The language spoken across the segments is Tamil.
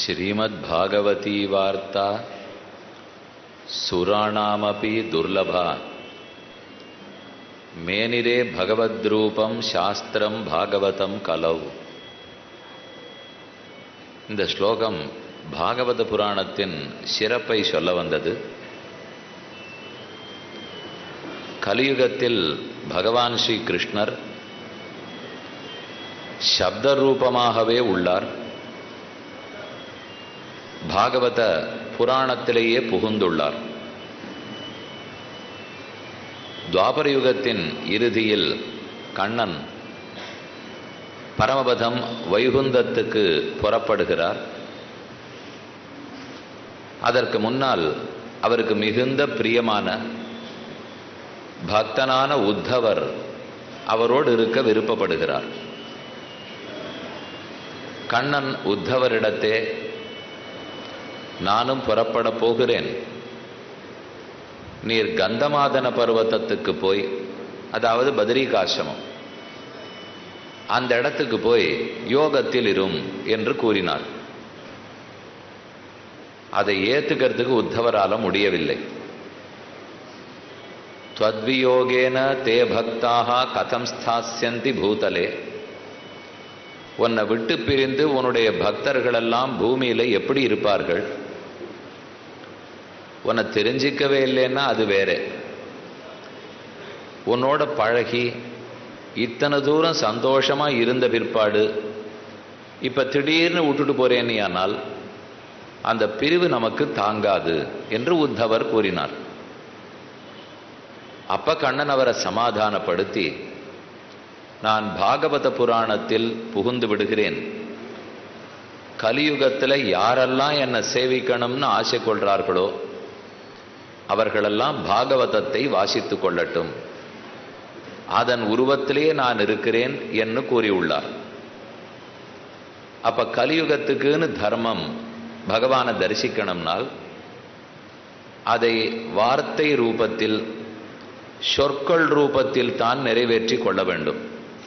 श्रीमद्भागवती वार्ता सुराणामपि दुर्लभा मेनिरे भगवद्रूपं சாஸ்திரம் பாகவதம் கலௌ இந்த ஸ்லோகம் பாகவத புராணத்தின் சிறப்பை சொல்ல வந்தது கலியுகத்தில் பகவான் ஸ்ரீ கிருஷ்ணர் சப்த ரூபமாகவே உள்ளார் பாகவத புராணத்திலேயே புகுந்துள்ளார் துவாபர யுகத்தின் இறுதியில் கண்ணன் பரமபதம் வைகுந்தத்துக்கு புறப்படுகிறார் அதற்கு முன்னால் அவருக்கு மிகுந்த பிரியமான பக்தனான உத்தவர் அவரோடு இருக்க விருப்பப்படுகிறார் கண்ணன் உத்தவரிடத்தே நானும் புறப்பட போகிறேன் நீர் கந்தமாதன பர்வத்தத்துக்கு போய் அதாவது பத்ரிகாசிரமம் அந்த இடத்துக்கு போய் யோகத்தில் இரும் என்று கூறினார் அதை ஏத்துக்கிறதுக்கு உத்தவரால முடியவில்லை துவத்வியோகேன தே பக்தாக கதம் ஸ்தாசியந்தி பூதலே உன்னை விட்டு பிரிந்து உன்னுடைய பக்தர்களெல்லாம் பூமியில எப்படி இருப்பார்கள் உன்னை தெரிஞ்சிக்கவே இல்லைன்னா அது வேற உன்னோட பழகி இத்தனை தூரம் சந்தோஷமா இருந்த பிற்பாடு இப்ப திடீர்னு விட்டுட்டு போறேன்னு ஆனால் அந்த பிரிவு நமக்கு தாங்காது என்று உத்தவர் கூறினார் அப்ப கண்ணன் அவரை சமாதானப்படுத்தி நான் பாகவத புராணத்தில் புகுந்து விடுகிறேன் கலியுகத்தில் யாரெல்லாம் என்னை சேவிக்கணும்னு ஆசை கொள்றார்களோ அவர்களெல்லாம் பாகவதத்தை வாசித்து கொள்ளட்டும் அதன் உருவத்திலேயே நான் இருக்கிறேன் என்று கூறியுள்ளார் அப்ப கலியுகத்துக்குன்னு தர்மம் பகவானை தரிசிக்கணும்னால் அதை வார்த்தை ரூபத்தில் சொற்கள் ரூபத்தில் தான் நிறைவேற்றி கொள்ள வேண்டும்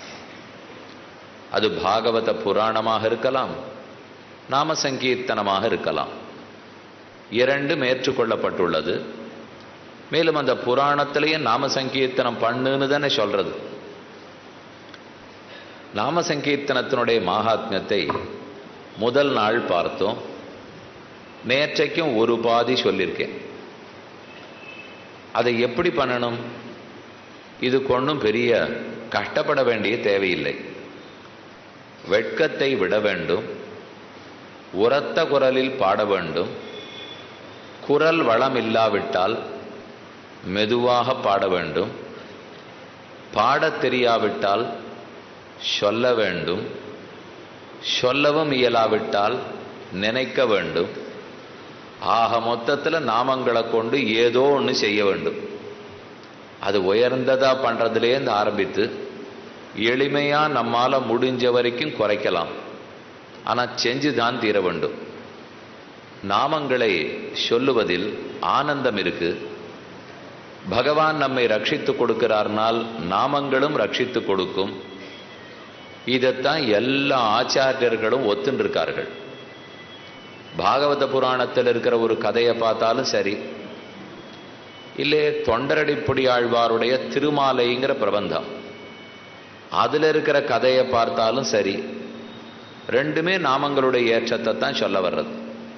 அது பாகவத புராணமாக இருக்கலாம் நாம சங்கீர்த்தனமாக இருக்கலாம் இரண்டும் ஏற்றுக்கொள்ளப்பட்டுள்ளது மேலும் அந்த புராணத்திலேயே நாம சங்கீர்த்தனம் பண்ணுன்னு தானே சொல்றது நாம சங்கீர்த்தனத்தினுடைய மகாத்மியத்தை முதல் நாள் பார்த்தோம் நேற்றைக்கும் ஒரு பாதி சொல்லியிருக்கேன் அதை எப்படி பண்ணணும் இது கொண்டும் பெரிய கஷ்டப்பட வேண்டிய தேவையில்லை வெட்கத்தை விட வேண்டும் உரத்த குரலில் பாட வேண்டும் குரல் வளம் இல்லாவிட்டால் மெதுவாக பாட வேண்டும் பாடத் தெரியாவிட்டால் சொல்ல வேண்டும் சொல்லவும் இயலாவிட்டால் நினைக்க வேண்டும் ஆக மொத்தத்தில் நாமங்களை கொண்டு ஏதோ ஒன்று செய்ய வேண்டும் அது உயர்ந்ததா பண்ணுறதுலேருந்து ஆரம்பித்து எளிமையாக நம்மால் முடிஞ்ச வரைக்கும் குறைக்கலாம் ஆனால் செஞ்சு தான் தீர வேண்டும் நாமங்களை சொல்லுவதில் ஆனந்தம் இருக்கு பகவான் நம்மை ரட்சித்து கொடுக்கிறார்னால் நாமங்களும் ரட்சித்து கொடுக்கும் இதைத்தான் எல்லா ஆச்சாரியர்களும் ஒத்துண்டிருக்கார்கள் பாகவத புராணத்தில் இருக்கிற ஒரு கதையை பார்த்தாலும் சரி இல்லை தொண்டரடிப்பொடி ஆழ்வாருடைய திருமாலைங்கிற பிரபந்தம் அதில் இருக்கிற கதையை பார்த்தாலும் சரி ரெண்டுமே நாமங்களுடைய ஏற்றத்தை தான் சொல்ல வர்றது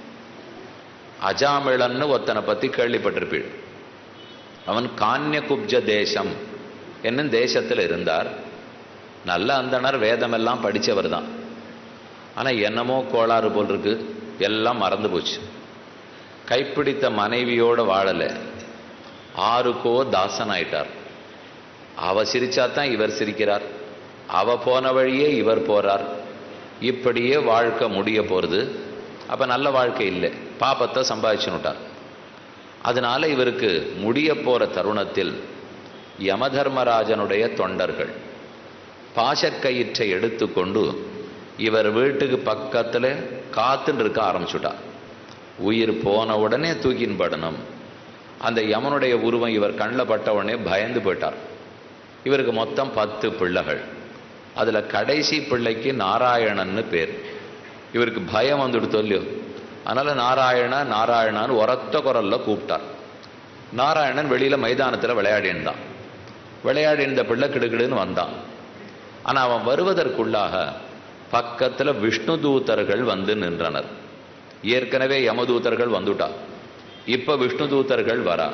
அஜாமிழன்னு ஒத்தனை பற்றி கேள்விப்பட்டிருப்பீள் அவன் கான்ய குப்ஜ தேசம் என்னும் தேசத்தில் இருந்தார் நல்ல அந்தனர் வேதமெல்லாம் படித்தவர் தான் ஆனால் என்னமோ கோளாறு போல் இருக்கு எல்லாம் மறந்து போச்சு கைப்பிடித்த மனைவியோட வாழலை ஆறுக்கோ தாசன் ஆயிட்டார் அவ சிரிச்சா தான் இவர் சிரிக்கிறார் அவ போன வழியே இவர் போறார் இப்படியே வாழ்க்கை முடிய போகிறது அப்போ நல்ல வாழ்க்கை இல்லை பாப்பத்தை சம்பாதிச்சுனுட்டார் அதனால இவருக்கு முடிய போற தருணத்தில் யமதர்மராஜனுடைய தொண்டர்கள் பாசக்கயிற்றை எடுத்துக்கொண்டு இவர் வீட்டுக்கு பக்கத்தில் காத்துன்னு இருக்க ஆரம்பிச்சுட்டார் உயிர் போன உடனே தூக்கின் படணும் அந்த யமனுடைய உருவம் இவர் கண்ணில் பட்ட உடனே பயந்து போயிட்டார் இவருக்கு மொத்தம் பத்து பிள்ளைகள் அதில் கடைசி பிள்ளைக்கு நாராயணன்னு பேர் இவருக்கு பயம் வந்துட்டு இல்லையோ அதனால நாராயண நாராயணான்னு உரத்த குரல்ல கூப்பிட்டார் நாராயணன் வெளியில மைதானத்துல விளையாடின்றான் விளையாடி இந்த பிள்ளை கிடுகிடுன்னு வந்தான் ஆனா அவன் வருவதற்குள்ளாக பக்கத்துல விஷ்ணு தூதர்கள் வந்து நின்றனர் ஏற்கனவே யமதூதர்கள் வந்துட்டா இப்ப விஷ்ணு தூதர்கள் வரா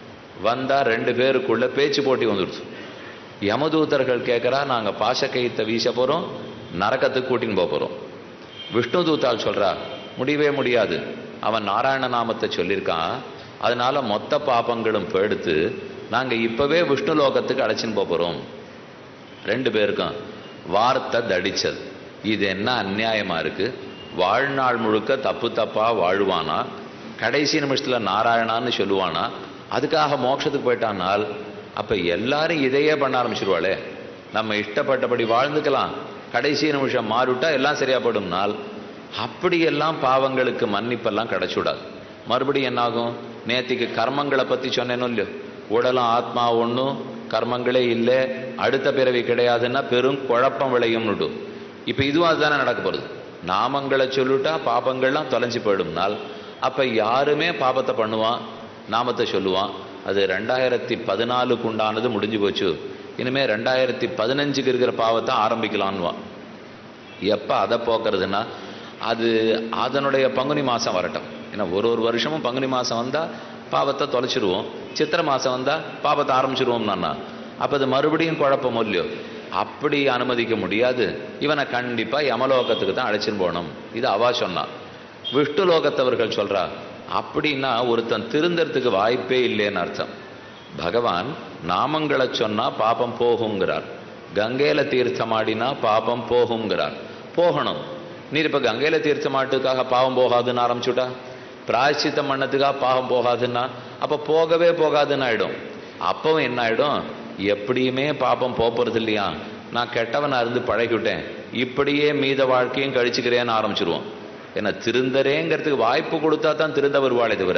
வந்தா ரெண்டு பேருக்குள்ள பேச்சு போட்டி வந்துடுச்சு யமதூதர்கள் கேட்கறா நாங்க பாசக்கயித்தை வீச போறோம் நரகத்துக்கு கூட்டின்னு போக போறோம் விஷ்ணு தூத்தால் சொல்றா முடியவே முடியாது அவன் நாராயண நாமத்தை சொல்லியிருக்கான் அதனால மொத்த பாபங்களும் போயிடுத்து நாங்க இப்பவே விஷ்ணு லோகத்துக்கு அழைச்சின்னு போக போறோம் ரெண்டு பேருக்கும் வார்த்தை தடிச்சது இது என்ன அநியாயமா இருக்கு வாழ்நாள் முழுக்க தப்பு தப்பா வாழ்வானா கடைசி நிமிஷத்துல நாராயணான்னு சொல்லுவானா அதுக்காக மோட்சத்துக்கு போயிட்டானால் அப்ப எல்லாரும் இதையே பண்ண ஆரம்பிச்சிருவாளே நம்ம இஷ்டப்பட்டபடி வாழ்ந்துக்கலாம் கடைசி நிமிஷம் மாறிவிட்டா எல்லாம் சரியா போடும்னால் அப்படியெல்லாம் பாவங்களுக்கு மன்னிப்பெல்லாம் கிடைச்சுடாது மறுபடியும் என்னாகும் நேத்திக்கு கர்மங்களை பத்தி சொன்னேனோ இல்லையோ உடலும் ஆத்மா ஒன்றும் கர்மங்களே இல்லை அடுத்த பிறவி கிடையாதுன்னா பெரும் குழப்பம் விளையும்னுட்டு இப்போ இதுவும் அதுதானே நடக்க போகுது நாமங்களை சொல்லிட்டா பாபங்கள்லாம் தொலைஞ்சு போயிடும்னால் அப்ப யாருமே பாபத்தை பண்ணுவான் நாமத்தை சொல்லுவான் அது ரெண்டாயிரத்தி பதினாலுக்கு உண்டானது முடிஞ்சு போச்சு இனிமே ரெண்டாயிரத்தி பதினஞ்சுக்கு இருக்கிற பாவத்தை ஆரம்பிக்கலான்வான் எப்போ அதை போக்குறதுன்னா அது அதனுடைய பங்குனி மாதம் வரட்டும் ஏன்னா ஒரு ஒரு வருஷமும் பங்குனி மாதம் வந்தால் பாவத்தை தொலைச்சிருவோம் சித்திரை மாதம் வந்தால் பாவத்தை ஆரம்பிச்சிருவோம் நானா அப்போ அது மறுபடியும் குழப்பம் இல்லையோ அப்படி அனுமதிக்க முடியாது இவனை கண்டிப்பாக யமலோகத்துக்கு தான் அழைச்சின்னு போகணும் இது அவா சொன்னான் விஷ்ணு லோகத்தவர்கள் சொல்றா அப்படின்னா ஒருத்தன் திருந்தறதுக்கு வாய்ப்பே இல்லைன்னு அர்த்தம் பகவான் நாமங்களை சொன்னா பாபம் போகுங்கிறார் கங்கையில தீர்த்தமாடினா பாபம் போகுங்கிறார் போகணும் நீர் இப்ப கங்கையில தீர்த்தமாட்டுக்காக பாவம் போகாதுன்னு ஆரம்பிச்சுட்டா பிராயச்சித்தம் பண்ணதுக்காக பாவம் போகாதுன்னா அப்ப போகவே போகாதுன்னு ஆயிடும் அப்பவும் என்ன ஆயிடும் எப்படியுமே பாப்பம் போறது இல்லையா நான் கெட்டவனா இருந்து பழகிவிட்டேன் இப்படியே மீத வாழ்க்கையும் கழிச்சுக்கிறேன்னு ஆரம்பிச்சிருவோம் ஏன்னா திருந்தரேங்கிறதுக்கு வாய்ப்பு கொடுத்தா தான் திருந்த வருவாளே தவிர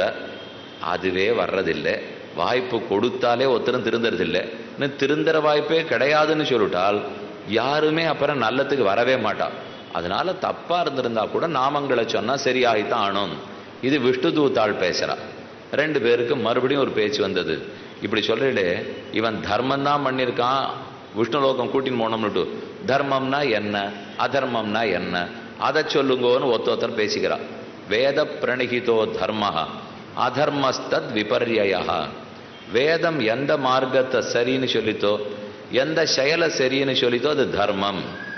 அதுவே வர்றதில்லை வாய்ப்பு கொடுத்தாலே ஒருத்தரும் திருந்தறதில்லை இன்னும் திருந்தற வாய்ப்பே கிடையாதுன்னு சொல்லிட்டால் யாருமே அப்புறம் நல்லத்துக்கு வரவே மாட்டா அதனால தப்பா இருந்திருந்தா கூட நாமங்களை சொன்னா சரியாகித்தான் ஆனும் இது விஷ்ணு தூத்தாள் பேசுறா ரெண்டு பேருக்கு மறுபடியும் ஒரு பேச்சு வந்தது இப்படி சொல்லிடு இவன் தர்மம் தான் பண்ணியிருக்கான் விஷ்ணு லோகம் கூட்டின்னு போனோம்னுட்டு தர்மம்னா என்ன அதர்மம்னா என்ன அதை சொல்லுங்கோன்னு ஒத்த ஒருத்தர் பேசிக்கிறான் வேத பிரணிகிதோ தர்ம அதர்மஸ்தத் விபர்யா வேதம் எந்த மார்க்கத்தை சரின்னு சொல்லித்தோ எந்த செயலை சரின்னு சொல்லித்தோ அது தர்மம்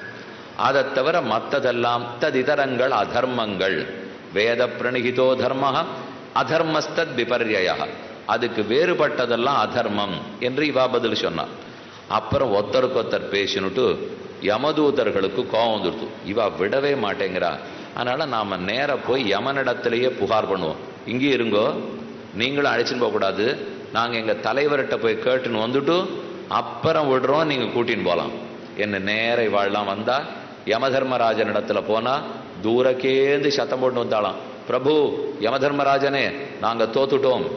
அதை தவிர மற்றதெல்லாம் ததிதரங்கள் அதர்மங்கள் வேத பிரணிகிதோ தர்ம அதர்மஸ்தத் விபர்யா அதுக்கு வேறுபட்டதெல்லாம் அதர்மம் என்று இவா பதில் சொன்னான் அப்புறம் ஒருத்தருக்கு ஒருத்தர் பேசினுட்டு யமதூதர்களுக்கு கோபம் வந்துடுத்து இவா விடவே மாட்டேங்கிறா அதனால நாம நேர போய் யமனிடத்திலேயே புகார் பண்ணுவோம் இங்கே இருங்கோ நீங்களும் அழைச்சின்னு போகக்கூடாது நாங்க எங்க தலைவர்கிட்ட போய் கேட்டுன்னு வந்துட்டு அப்புறம் விடுறோம் நீங்க கூட்டின்னு போகலாம் என்ன நேர இவாள்லாம் வந்தா யமதர்மராஜன் இடத்துல போனா தூரக்கேந்து சத்தம் போட்டு வந்தாளாம் பிரபு யமதர்மராஜனே நாங்க தோத்துட்டோம்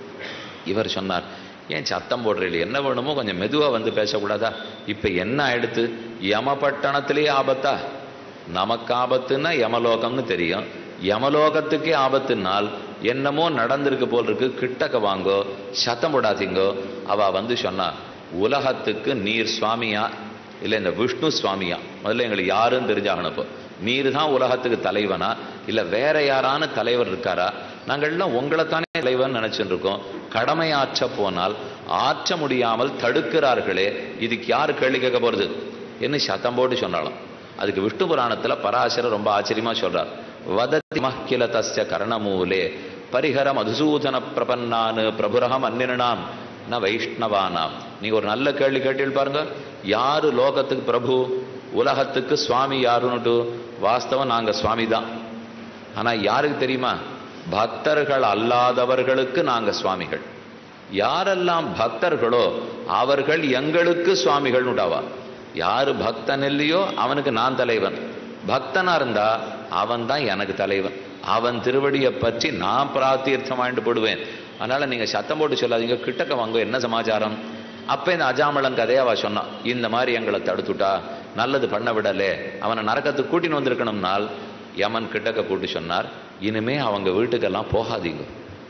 இவர் சொன்னார் ஏன் சத்தம் போடுறீங்க என்ன வேணுமோ கொஞ்சம் மெதுவா வந்து பேசக்கூடாதா இப்ப என்ன ஆயிடுத்து யமபட்டணத்திலேயே ஆபத்தா நமக்கு ஆபத்துன்னா யமலோகம்னு தெரியும் யமலோகத்துக்கே ஆபத்துனால் என்னமோ நடந்திருக்கு போல் இருக்கு கிட்டக்க வாங்கோ சத்தம் போடாதீங்கோ அவ வந்து சொன்னா உலகத்துக்கு நீர் சுவாமியா இல்லை இந்த விஷ்ணு சுவாமியா முதல்ல எங்களுக்கு யாருன்னு தெரிஞ்சாகணும் இப்போ நீர் தான் உலகத்துக்கு தலைவனா இல்லை வேற யாரான தலைவர் இருக்காரா நாங்கள்லாம் உங்களைத்தானே தலைவன் நினைச்சுட்டு இருக்கோம் கடமை ஆற்ற போனால் ஆற்ற முடியாமல் தடுக்கிறார்களே இதுக்கு யார் கேள்வி கேட்க போறது என்ன சத்தம் போட்டு சொன்னாலும் அதுக்கு விஷ்ணு புராணத்துல பராசரர் ரொம்ப ஆச்சரியமா சொல்றார் வததி மஹ்கில தஸ்ய கர்ணமூலே பரிஹர மதுசூதன பிரபன்னானு பிரபுரகம் அந்நினாம் ந வைஷ்ணவானாம் நீங்க ஒரு நல்ல கேள்வி கேட்டீங்க பாருங்க யாரு லோகத்துக்கு பிரபு உலகத்துக்கு சுவாமி யாருன்னுட்டு வாஸ்தவம் நாங்க சுவாமி தான் ஆனா யாருக்கு தெரியுமா பக்தர்கள் அல்லாதவர்களுக்கு நாங்க சுவாமிகள் யாரெல்லாம் பக்தர்களோ அவர்கள் எங்களுக்கு சுவாமிகள் உண்டாவா யாரு பக்தன் இல்லையோ அவனுக்கு நான் தலைவன் பக்தனா இருந்தா அவன் தான் எனக்கு தலைவன் அவன் திருவடியை பற்றி நான் பிரார்த்தீர்த்தம் வாங்கிட்டு போடுவேன் அதனால நீங்க சத்தம் போட்டு சொல்லாதீங்க கிட்டக்க வாங்க என்ன சமாச்சாரம் அப்ப இந்த அஜாமளம் கதையை அவ சொன்னான் இந்த மாதிரி எங்களை தடுத்துட்டா நல்லது பண்ண விடலே அவனை நரக்கத்துக்கு கூட்டின்னு வந்திருக்கணும்னால் யமன் கிட்டக்க கூட்டு சொன்னார் இனிமே அவங்க வீட்டுக்கெல்லாம் போகாதீங்க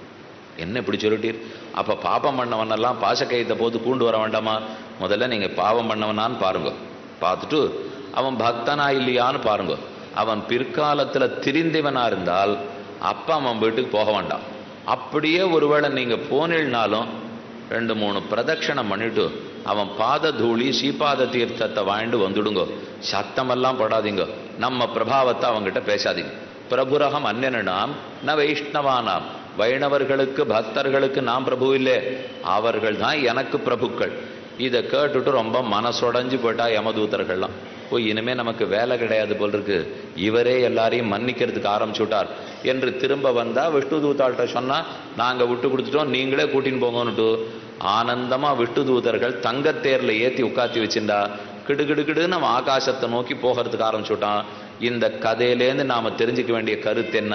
என்ன இப்படி சொல்லிட்டீர் அப்ப பாபம் பண்ணவனெல்லாம் பாசக்கயத்தை போது கூண்டு வர வேண்டாமா முதல்ல நீங்க பாவம் பண்ணவனான்னு பாருங்க பார்த்துட்டு அவன் பக்தனா இல்லையான்னு பாருங்க அவன் பிற்காலத்துல திரிந்தவனா இருந்தால் அப்ப அவன் வீட்டுக்கு போக வேண்டாம் அப்படியே ஒருவேளை நீங்க போனில்னாலும் ரெண்டு மூணு பிரதட்சணம் பண்ணிட்டு அவன் பாத தூளி சீபாத தீர்த்தத்தை வாங்கிட்டு வந்துடுங்க சத்தமெல்லாம் படாதீங்க நம்ம பிரபாவத்தை அவங்ககிட்ட பேசாதீங்க பிரபுரகம் அந்நனாம் ந வைஷ்ணவானாம் வைணவர்களுக்கு பக்தர்களுக்கு நான் பிரபு இல்லை அவர்கள் தான் எனக்கு பிரபுக்கள் இதை கேட்டுட்டு ரொம்ப மனசுடைஞ்சு போயிட்டா யமதூதர்கள்லாம் ஓ இனிமே நமக்கு வேலை கிடையாது போல் இருக்கு இவரே எல்லாரையும் மன்னிக்கிறதுக்கு ஆரம்பிச்சுட்டார் என்று திரும்ப வந்தா விஷ்ணு தூதாள்கிட்ட சொன்னா நாங்க விட்டு கொடுத்துட்டோம் நீங்களே கூட்டின்னு போங்கன்னுட்டு ஆனந்தமா விஷ்ணு தூதர்கள் தங்கத்தேர்ல ஏத்தி உட்காத்தி வச்சிருந்தா கிடு கிடு கிடுன்னு அவன் ஆகாசத்தை நோக்கி போகிறதுக்கு ஆரம்பிச்சுட்டான் இந்த கதையிலேருந்து நாம தெரிஞ்சுக்க வேண்டிய கருத்து என்ன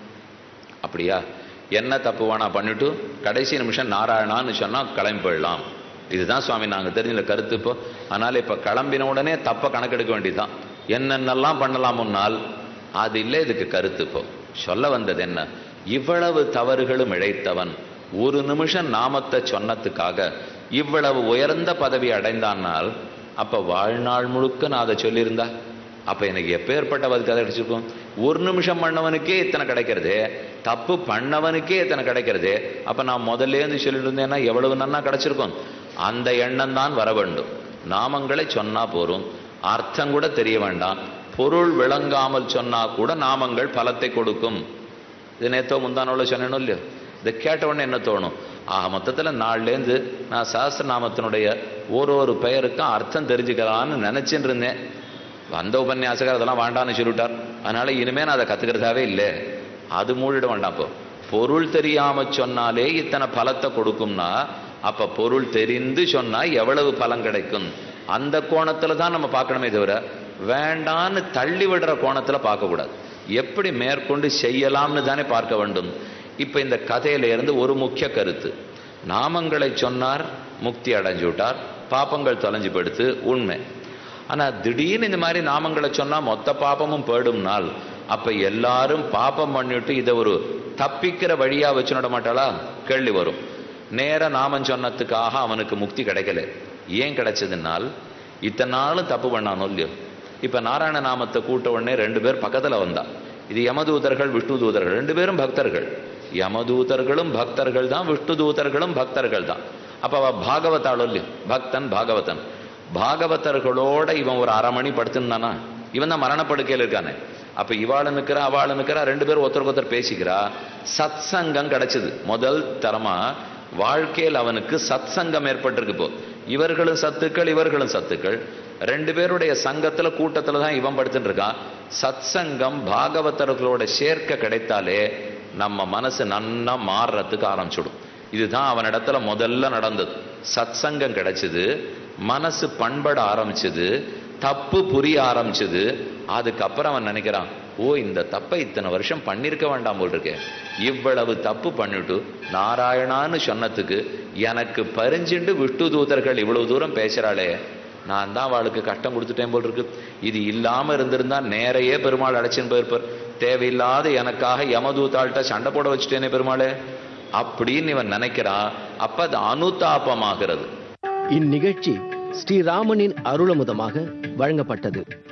அப்படியா என்ன தப்பு வேணா பண்ணிட்டு கடைசி நிமிஷம் நாராயணான்னு சொன்னா கிளம்பி போயிடலாம் இதுதான் சுவாமி நாங்க தெரிஞ்ச கருத்து இப்போ அதனால இப்ப கிளம்பின உடனே தப்ப கணக்கெடுக்க வேண்டியதுதான் என்னென்னலாம் பண்ணலாம் முன்னால் அது இல்லை இதுக்கு கருத்து இப்போ சொல்ல வந்தது என்ன இவ்வளவு தவறுகளும் இழைத்தவன் ஒரு நிமிஷம் நாமத்தை சொன்னதுக்காக இவ்வளவு உயர்ந்த பதவி அடைந்தானால் அப்ப வாழ்நாள் முழுக்க நான் அதை சொல்லியிருந்தா அப்ப எனக்கு எப்பேற்பட்ட கதை கிடைச்சிருக்கும் ஒரு நிமிஷம் பண்ணவனுக்கே இத்தனை கிடைக்கிறதே தப்பு பண்ணவனுக்கே இத்தனை கிடைக்கிறதே அப்ப நான் முதல்ல இருந்து சொல்லிட்டு இருந்தேன்னா எவ்வளவு நன்னா கிடைச்சிருக்கும் அந்த எண்ணம் தான் வர வேண்டும் நாமங்களை சொன்னா போரும் அர்த்தம் கூட தெரிய வேண்டாம் பொருள் விளங்காமல் சொன்னா கூட நாமங்கள் பலத்தை கொடுக்கும் இது நேத்தோ முந்தானோட சொன்னேனோ இல்லையோ இதை கேட்ட உடனே என்ன தோணும் ஆக மொத்தத்தில் நாள்லேருந்து நான் சாஸ்திரநாமத்தினுடைய ஒரு ஒரு பெயருக்கும் அர்த்தம் தெரிஞ்சுக்கலான்னு நினைச்சுட்டு இருந்தேன் வந்த உபன்யாசகர் அதெல்லாம் வேண்டான்னு சொல்லிவிட்டார் அதனால இனிமே நான் அதை கத்துக்கிறதாவே இல்லை அது மூடிட வேண்டாம் இப்போ பொருள் தெரியாம சொன்னாலே இத்தனை பலத்தை கொடுக்கும்னா அப்ப பொருள் தெரிந்து சொன்னா எவ்வளவு பலன் கிடைக்கும் அந்த கோணத்துல தான் நம்ம பார்க்கணுமே தவிர வேண்டான்னு தள்ளி விடுற கோணத்துல பார்க்க கூடாது எப்படி மேற்கொண்டு செய்யலாம்னு தானே பார்க்க வேண்டும் இப்ப இந்த கதையில இருந்து ஒரு முக்கிய கருத்து நாமங்களை சொன்னார் முக்தி அடைஞ்சு விட்டார் பாப்பங்கள் தொலைஞ்சு போயிடுத்து உண்மை ஆனா திடீர்னு இந்த மாதிரி நாமங்களை சொன்னா மொத்த பாப்பமும் போயிடும்னால் அப்ப எல்லாரும் பாப்பம் பண்ணிட்டு இதை ஒரு தப்பிக்கிற வழியா வச்சு நட மாட்டாளா கேள்வி வரும் நேர நாமம் சொன்னதுக்காக அவனுக்கு முக்தி கிடைக்கல ஏன் கிடைச்சதுனால் இத்தனை நாளும் தப்பு பண்ணானோ இல்லையோ இப்ப நாராயண நாமத்தை கூட்ட உடனே ரெண்டு பேர் பக்கத்துல வந்தா இது யமதூதர்கள் விஷ்ணு தூதர்கள் ரெண்டு பேரும் பக்தர்கள் யமதூதர்களும் பக்தர்கள் தான் விஷ்ணு தூதர்களும் பக்தர்கள் தான் அப்ப அவ பாகவதாளோ இல்லையோ பக்தன் பாகவதன் பாகவதர்களோட இவன் ஒரு அரை மணி படுத்துனானா இவன் தான் மரணப்படுக்கையில் இருக்கானே அப்ப இவாள நிக்கிறா அவள நிக்கிறா ரெண்டு பேரும் ஒருத்தருக்கு ஒருத்தர் பேசிக்கிறா சத் சங்கம் கிடைச்சது முதல் தரமா வாழ்க்கையில் அவனுக்கு சத் சங்கம் ஏற்பட்டிருக்கு இப்போ இவர்களும் சத்துக்கள் இவர்களும் சத்துக்கள் ரெண்டு பேருடைய சங்கத்துல கூட்டத்துல தான் இவன் படுத்துட்டு இருக்கான் சத் சங்கம் பாகவதர்களோட சேர்க்க கிடைத்தாலே நம்ம மனசு நன்னா மாறுறதுக்கு ஆரம்பிச்சுடும் இதுதான் அவனிடத்துல முதல்ல நடந்தது சத் சங்கம் கிடைச்சது மனசு பண்பட ஆரம்பிச்சது தப்பு புரிய ஆரம்பிச்சது அதுக்கப்புறம் அவன் நினைக்கிறான் ஓ இந்த தப்பை இத்தனை வருஷம் பண்ணிருக்க வேண்டாம் போல் இருக்கே இவ்வளவு தப்பு பண்ணிட்டு நாராயணான்னு சொன்னதுக்கு எனக்கு பரிஞ்சுண்டு விஷ்ணு தூதர்கள் இவ்வளவு தூரம் பேசுறாளே நான் தான் அவளுக்கு கஷ்டம் கொடுத்துட்டேன் போல் இருக்கு இது இல்லாம இருந்திருந்தா நேரையே பெருமாள் அழைச்சின்னு போயிருப்பார் தேவையில்லாத எனக்காக யமதூத்தாள்கிட்ட சண்டை போட வச்சுட்டேனே பெருமாளே அப்படின்னு இவன் நினைக்கிறான் அப்ப அது அனுதாபமாகிறது இந்நிகழ்ச்சி ஸ்ரீராமனின் அருளமுதமாக வழங்கப்பட்டது